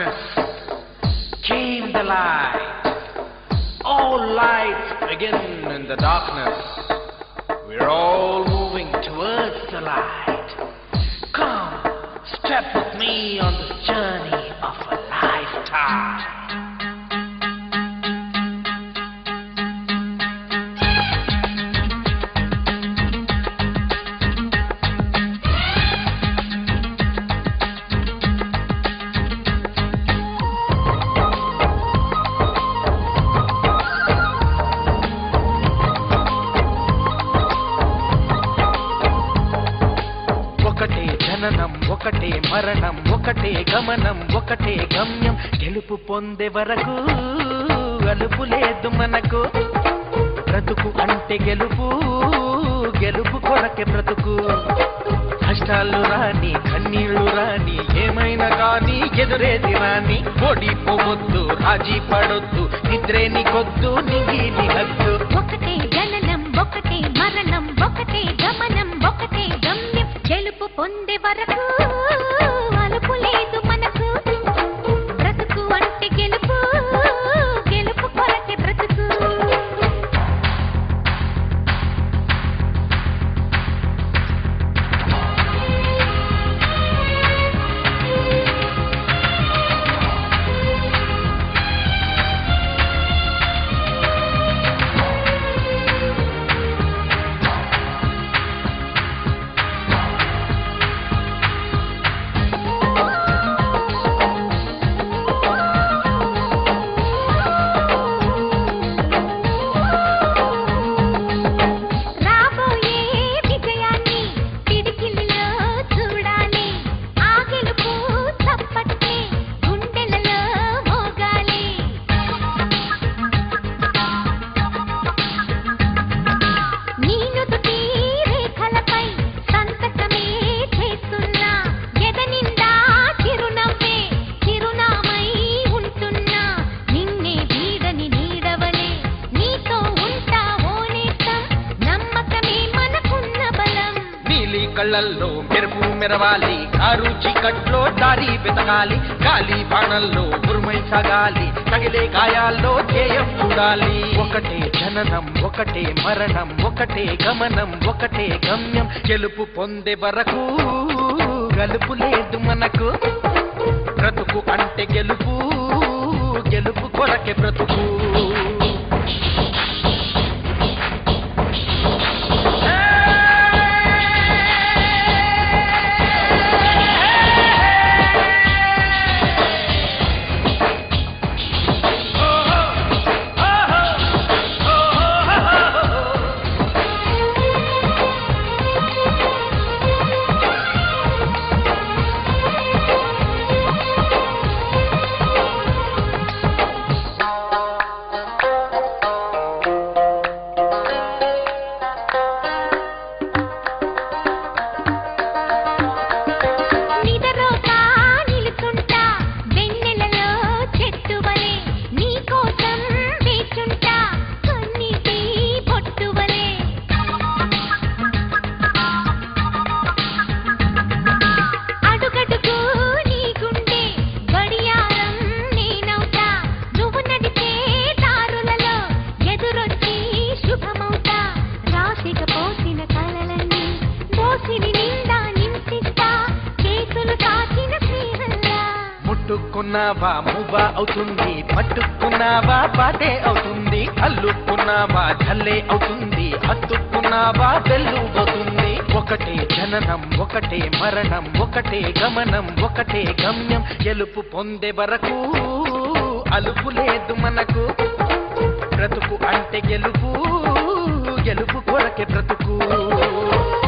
darkness came the light. All lights begin in the darkness. We're all moving towards the light. Come, step with me on this journey of a lifetime. ఒకటే జననం ఒకటే మరణం ఒకటే గమనం ఒకటే గమ్యం గెలుపు పొందే వరకు అలుపు లేదు మనకు బ్రతుకు అంటే గెలుపు గెలుపు కొరకే బ్రతుకు కష్టాలు రాని కన్నీళ్లు రాని ఏమైనా కానీ ఎదురేది రాని ఓడిపోవద్దు రాజీ పడొద్దు నిద్రే నీకొద్దు నిగి నిహద్దు ఒకటే జననం ఒకటే మరణం ఒకటే గమనం ఒకటే గమ్యం గెలుపు పొందే వరకు అలుపు లేదు మనకు బ్రతుకు అంటే గెలుపు గెలుపు కొరకే బ్రతుకు రాబోయే విజయాన్ని పిడికిలిలో చూడాలి ఆ గెలుపు చప్పట్లే గుండెలలో మోగాలి నీ నుదుటి రేఖలపై సంతకమే చేస్తున్నా ఎద నిండా చిరునవ్వే చిరునామై ఉంటున్నా నిన్నే వీడని నీడవలే నీతో ఉంటా ఓనేస్తం నమ్మకమే మనకున్న బలం నీలి కళ్ళల్లో మెరుపు మెరవాలి కారు చీకట్లో దారి వెతకాలి గాలి బాణల్లో ఉరుమై సాగాలి తగిలే గాయాల్లో ధ్యేయం చూడాలి ఒకటే జననం ఒకటే మరణం ఒకటే గమనం ఒకటే గమ్యం గెలుపు పొందే వరకు గలుపు లేదు మనకు బ్రతుకు అంటే గెలుపు గెలుపు కొరకే బ్రతుకు నిదరోగా నిలుచుంటా వెన్నెలలో చెట్టువలే నీకోసం వేచుంటా కన్నీటి బొట్టువలే అడుగడుగు నీ గుండె గడియారం నేనవుతా నువ్వు నడిచే దారులలో ఎదురొచ్చి శుభమవుతా రాశిక పోసిన కలలన్నీ దోసిని నిండా నింపిస్తా కేసులు కాచిన శ్రీహల్లా ముట్టుకున్నావా మువ్వా అవుతుంది పట్టుకున్నావా బాటే అవుతుంది అల్లుకున్నావా జల్లే అవుతుంది హత్తుకున్నావా వెల్లు అవుతుంది ఒకటే జననం ఒకటే మరణం ఒకటే గమనం ఒకటే గమ్యం గెలుపు పొందే వరకు అలుపు లేదు మనకు బ్రతుకు అంటే గెలుపు గెలుపు కొరకే బ్రతుకు